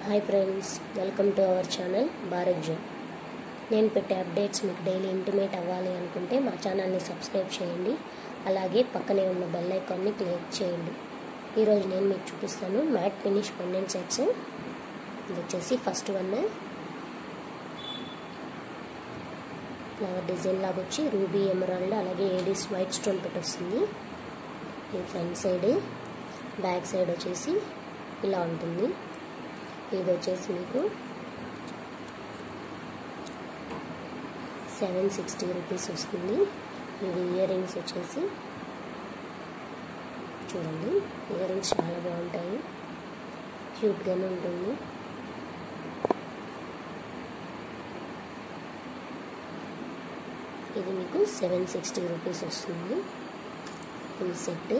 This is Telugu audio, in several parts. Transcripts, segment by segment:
hi friends welcome to our channel Bharat జో నేను పెట్టే అప్డేట్స్ మీకు డైలీ ఇంటిమేట్ అవ్వాలి అనుకుంటే మా ఛానల్ని సబ్స్క్రైబ్ చేయండి అలాగే పక్కనే ఉన్న బెల్ ఐకాన్ని క్లిక్ చేయండి ఈరోజు నేను మీకు చూపిస్తాను మ్యాట్ ఫినిష్ పెండెంట్ సెట్స్ ఇది వచ్చేసి ఫస్ట్ వన్ ఫ్లవర్ డిజైన్ లాగా వచ్చి రూబీ ఎమరాల్డ్ అలాగే ఏడీస్ వైట్ స్టోన్ పెట్టి వస్తుంది ఇది ఫ్రంట్ సైడ్ బ్యాక్ సైడ్ వచ్చేసి ఇలా ఉంటుంది ఇది వచ్చేసి మీకు సెవెన్ సిక్స్టీ రూపీస్ వస్తుంది ఇది ఇయర్ రింగ్స్ వచ్చేసి చూడండి ఇయర్ రింగ్స్ చాలా బాగుంటాయి క్యూట్గానే ఉంటుంది ఇది మీకు సెవెన్ సిక్స్టీ రూపీస్ వస్తుంది full set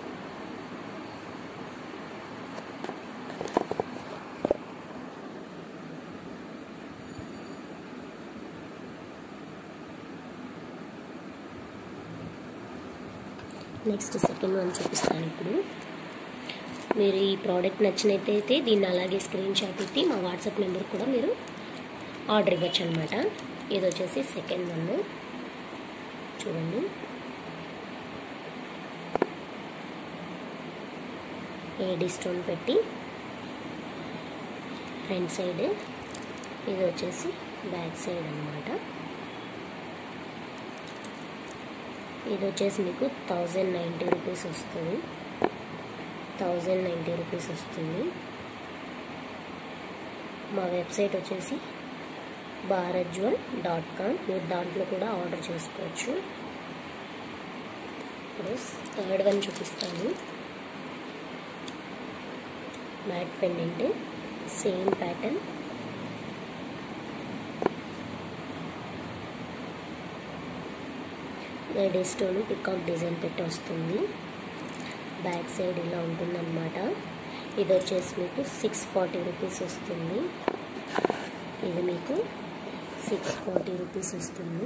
next second one చూపిస్తాను ఇప్పుడు మీరు ఈ ప్రోడక్ట్ నచ్చినట్టయితే దీన్ని అలాగే స్క్రీన్ షాట్ ఎత్తి మా వాట్సాప్ నెంబర్ కూడా మీరు ఆర్డర్ ఇవ్వచ్చు అనమాట ఇది వచ్చేసి సెకండ్ వన్ చూడండి ఏడి స్టోన్ పెట్టి ఫ్రంట్ సైడ్ ఇది వచ్చేసి బ్యాక్ సైడ్ అనమాట ఇది వచ్చేసి మీకు థౌజండ్ నైంటీ రూపీస్ వస్తుంది థౌజండ్ నైంటీ రూపీస్ వస్తుంది మా వెబ్సైట్ వచ్చేసి భారజ్వల్ డాట్ కామ్ మీరు దాంట్లో కూడా ఆర్డర్ చేసుకోవచ్చు ఇప్పుడు థర్డ్ వన్ చూపిస్తాను matte pendant same pattern ready stone peacock design పెట్టి వస్తుంది బ్యాక్ సైడ్ ఇలా ఉంటుందన్నమాట ఇది వచ్చేసి మీకు సిక్స్ ఫార్టీ రూపీస్ వస్తుంది ఇది మీకు సిక్స్ ఫార్టీ రూపీస్ వస్తుంది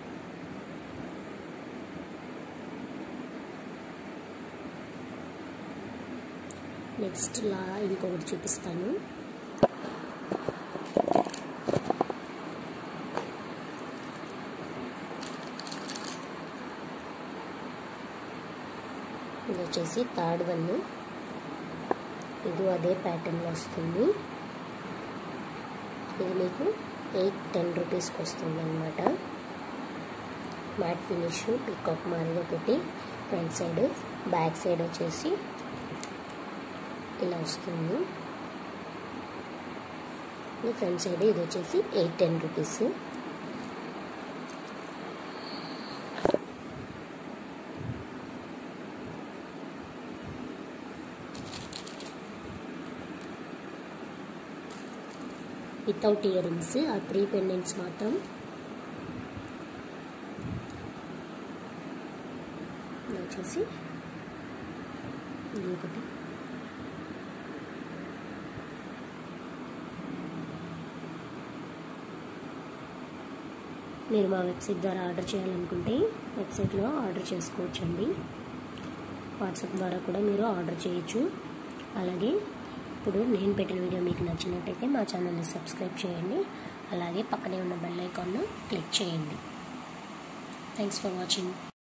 నెక్స్ట్ లా ఇంకొకటి చూపిస్తాను ఇది వచ్చేసి థర్డ్ వన్ ఇది అదే ప్యాటర్న్లో వస్తుంది ఇది మీకు ఎయిట్ టెన్ రూపీస్కి వస్తుంది అనమాట మ్యాట్ ఫినిష్ పికాక్ మారిగా పెట్టి ఫ్రంట్ సైడ్ బ్యాక్ సైడ్ వచ్చేసి ఇలా వస్తుంది ఫ్రంట్ సైడ్ ఇది వచ్చేసి eight ten rupees without earrings ఆ త్రీ పెండెంట్స్ మాత్రం వచ్చేసి ఇది ఒకటి మీరు మా వెబ్సైట్ ద్వారా ఆర్డర్ చేయాలనుకుంటే వెబ్సైట్లో ఆర్డర్ చేసుకోవచ్చండి వాట్సాప్ ద్వారా కూడా మీరు ఆర్డర్ చేయొచ్చు అలాగే ఇప్పుడు నేను పెట్టిన వీడియో మీకు నచ్చినట్టయితే మా ఛానల్ని సబ్స్క్రైబ్ చేయండి అలాగే పక్కనే ఉన్న బెల్ ఐకాన్ను క్లిక్ చేయండి థ్యాంక్స్ ఫర్ వాచింగ్